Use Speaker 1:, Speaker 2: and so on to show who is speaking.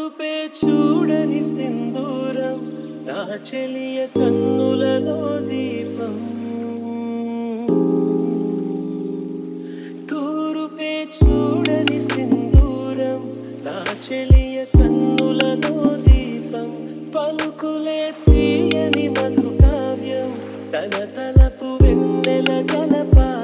Speaker 1: తూరుపే చూడని సింధూరం నా చెలియ కన్నులలో దీపం తూరుపే చూడని సింధూరం నా చెలియ కన్నులలో దీపం పలుకులే తీయని మధు కావ్యం తన తలపు వెన్నెల జలపాతం